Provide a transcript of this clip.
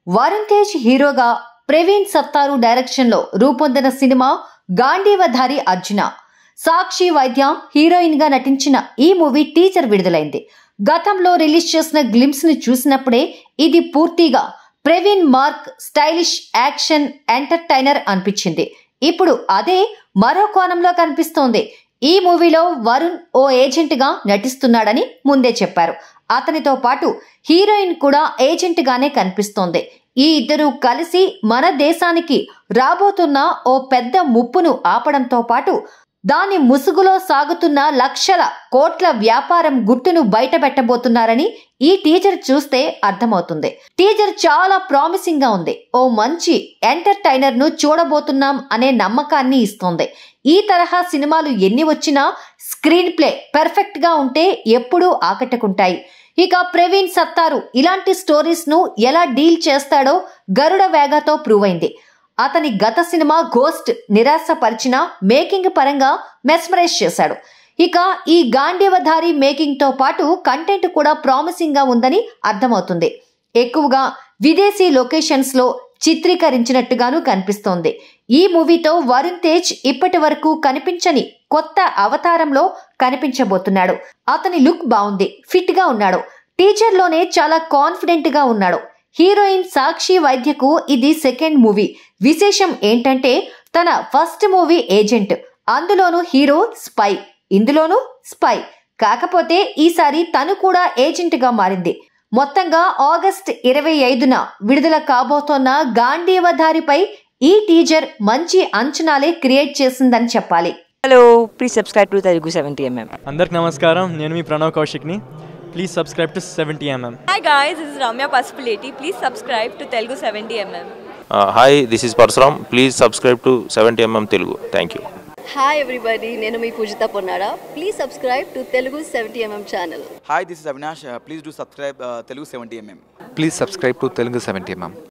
వరుణ్ తేజ్ హీరోగా ప్రవీణ్ సత్తారు డైరెక్షన్ లో రూపొందిన సినిమా గాంధీవధారి అర్జున సాక్షి వైద్య హీరోయిన్ గా నటించిన ఈ మూవీ టీజర్ విడుదలైంది గతంలో రిలీజ్ చేసిన గ్లిమ్స్ ని చూసినప్పుడే ఇది పూర్తిగా Praveen mark stylish action entertainer అనిపించింది ఇప్పుడు అదే మరో కోణంలో కనిపిస్తోంది ఈ మూవీలో వరుణ్ ఓ ఏజెంట్ గా నటిస్తున్నాడని ముందే చెప్పారు అతనితో పాటు హీరోయిన్ కూడా ఏజెంట్ గానే కనిపిస్తోంది ఈ ఇద్దరు కలిసి మన దేశానికి రాబోతున్న ఓ పెద్ద ముప్పును ఆపడంతో పాటు దాని ముసుగులో సాగుతున్న లక్షల కోట్ల వ్యాపారం గుట్టును బయటపెట్టబోతున్నారని ఈ టీజర్ చూస్తే అర్థమవుతుంది టీజర్ చాలా ప్రామిసింగ్ గా ఉంది ఓ మంచి ఎంటర్టైనర్ ను చూడబోతున్నాం అనే నమ్మకాన్ని ఇస్తోంది ఈ తరహా సినిమాలు ఎన్ని వచ్చినా స్క్రీన్ ప్లే పెర్ఫెక్ట్ గా ఉంటే ఎప్పుడూ ఆకట్టుకుంటాయి ఇక ప్రవీణ్ సత్తారు ఇలాంటి స్టోరీస్ ను ఎలా డీల్ చేస్తాడో గరుడ వేగతో ప్రూవ్ అయింది అతని గత సినిమా గోస్ట్ నిరాశపరిచిన మేకింగ్ పరంగా మెస్మరైజ్ చేశాడు ఇక ఈ గాంధీవధారి మేకింగ్ తో పాటు కంటెంట్ కూడా ప్రామిసింగ్ గా ఉందని అర్థమవుతుంది ఎక్కువగా విదేశీ లొకేషన్స్ లో చిత్రీకరించినట్టుగాను కనిపిస్తోంది ఈ మూవీతో వరుణ్ తేజ్ ఇప్పటి వరకు కనిపించని కొత్త అవతారంలో కనిపించబోతున్నాడు అతని లుక్ బాగుంది ఫిట్ గా ఉన్నాడు టీచర్ లోనే చాలా కాన్ఫిడెంట్ గా ఉన్నాడు హీరోయిన్ సాక్షి వైద్యకు ఇది సెకండ్ మూవీ విశేషం ఏంటంటే తన ఫస్ట్ మూవీ ఏజెంట్ అందులోనూ హీరో స్పై ఇందులోనూ స్పై కాకపోతే ఈసారి తను కూడా ఏజెంట్ గా మారింది మొత్తంగా ఆగస్ట్ ఇరవై ఐదున విడుదల కాబోతోన్న గాంధీవధారిపై ఈ టీజర్ మంచి అంచనాలే క్రియేట్ చేసిందని చెప్పాలి hello please subscribe to Telugu seventy MM అందరికి నమస్కారం నేను మీ ప్రణవ్ కౌశిక్ని please subscribe to seventy MM Hi guys, this is Ramya Pasupuleti. Please subscribe to Telugu 70mm. Hi this is Parashuram please subscribe to seventy MM Telugu thank you hi everybody నేను మీ Poojitha Ponnara please subscribe to Telugu seventy MM channel Hi, this is Avinash. Uh, please do subscribe uh, Telugu 70mm. Please subscribe to Telugu 70 mm.